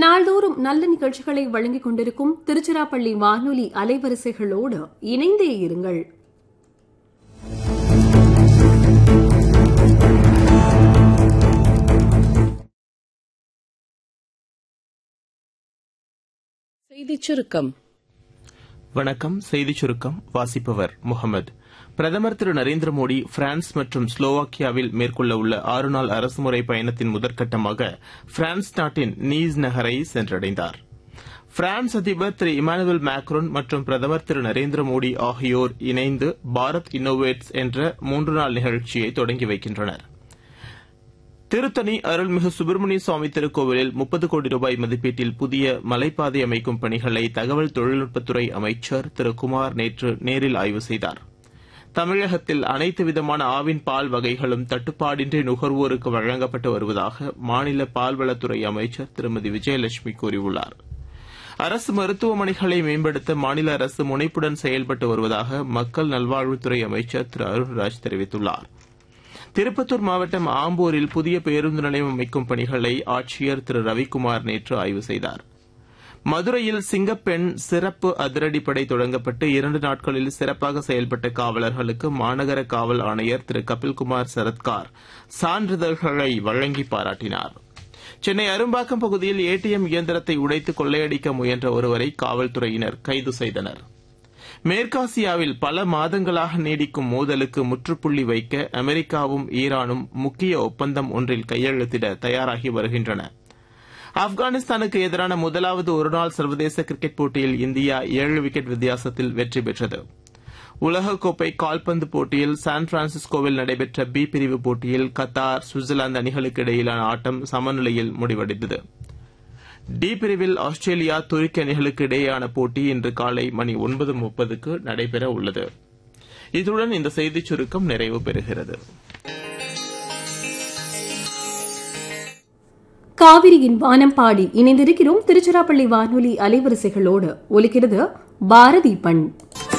நாள்தோறும் நல்ல நிகழ்ச்சிகளை வழங்கிக் கொண்டிருக்கும் திருச்சிராப்பள்ளி வானொலி அலைவரிசைகளோடு இணைந்தே இருங்கள் செய்திச் சுருக்கம் வணக்கம் செய்திச் சுருக்கம் வாசிப்பவர் முகமது பிரதமர் திரு நரேந்திர மோடி பிரான்ஸ் மற்றும் ஸ்லோவாக்கியாவில் மேற்கொள்ள உள்ள ஆறு நாள் அரசுமுறை பயணத்தின் முதற்கட்டமாக பிரான்ஸ் நாட்டின் நீஸ் நகரை சென்றடைந்தார் பிரான்ஸ் அதிபர் திரு இமானுவேல் மேக்ரோன் மற்றும் பிரதமர் திரு நரேந்திர மோடி ஆகியோர் இணைந்து பாரத் இன்னோவேட்ஸ் என்ற மூன்று நாள் நிகழ்ச்சியை தொடங்கி வைக்கின்றனர் திருத்தணி அருள்மிகு சுப்பிரமணிய சுவாமி திருக்கோவிலில் முப்பது கோடி ரூபாய் மதிப்பீட்டில் புதிய மலைப்பாதை அமைக்கும் பணிகளை தகவல் தொழில்நுட்பத்துறை அமைச்சர் திரு குமார் நேற்று நேரில் ஆய்வு செய்தார் தமிழகத்தில் அனைத்து விதமான ஆவின் பால் வகைகளும் தட்டுப்பாடின்றி நுகர்வோருக்கு வழங்கப்பட்டு வருவதாக மாநில பால்வளத்துறை அமைச்சர் திருமதி விஜயலட்சுமி கூறியுள்ளார் அரசு மருத்துவமனைகளை மேம்படுத்த மாநில அரசு முனைப்புடன் செயல்பட்டு வருவதாக மக்கள் நல்வாழ்வுத்துறை அமைச்சர் திரு அருண்ராஜ் தெரிவித்துள்ளார் திருப்பத்தூர் மாவட்டம் ஆம்பூரில் புதிய பேருந்து நிலையம் அமைக்கும் பணிகளை ஆட்சியர் திரு ரவிக்குமார் நேற்று ஆய்வு செய்தார் மதுரையில் சிங்கப்பெண் சிறப்பு அதிரடிப்படை தொடங்கப்பட்டு இரண்டு நாட்களில் சிறப்பாக செயல்பட்ட காவலர்களுக்கு மாநகர காவல் ஆணையர் திரு கபில்குமார் சரத்கார் சான்றிதழ்களை வழங்கி பாராட்டினார் சென்னை அரும்பாக்கம் பகுதியில் ஏடிஎம் இயந்திரத்தை உடைத்து கொள்ளையடிக்க முயன்ற ஒருவரை காவல்துறையினர் கைது செய்தனர் மேற்காசியாவில் பல மாதங்களாக நீடிக்கும் மோதலுக்கு முற்றுப்புள்ளி வைக்க அமெரிக்காவும் ஈரானும் முக்கிய ஒப்பந்தம் ஒன்றில் கையெழுத்திட தயாராகி வருகின்றன ஆப்கானிஸ்தானுக்கு எதிரான முதலாவது ஒருநாள் சர்வதேச கிரிக்கெட் போட்டியில் இந்தியா ஏழு விக்கெட் வித்தியாசத்தில் வெற்றி பெற்றது உலகக்கோப்பை கால்பந்து போட்டியில் சான் பிரான்சிஸ்கோவில் நடைபெற்ற பி பிரிவு போட்டியில் கத்தார் சுவிட்சர்லாந்து அணிகளுக்கு இடையிலான ஆட்டம் சமநிலையில் முடிவடைந்தது டி பிரிவில் ஆஸ்திரேலியா துருக்கி அணிகளுக்கு இடையேயான போட்டி இன்று காலை மணி ஒன்பது முப்பதுக்கு நடைபெற உள்ளது இத்துடன் இந்த செய்திச் சுருக்கம் நிறைவு பெறுகிறது காவிரியின் வானம் பாடி இணைந்திருக்கிறோம் திருச்சிராப்பள்ளி வானொலி அலைவரிசைகளோடு ஒலிக்கிறது பாரதி பண்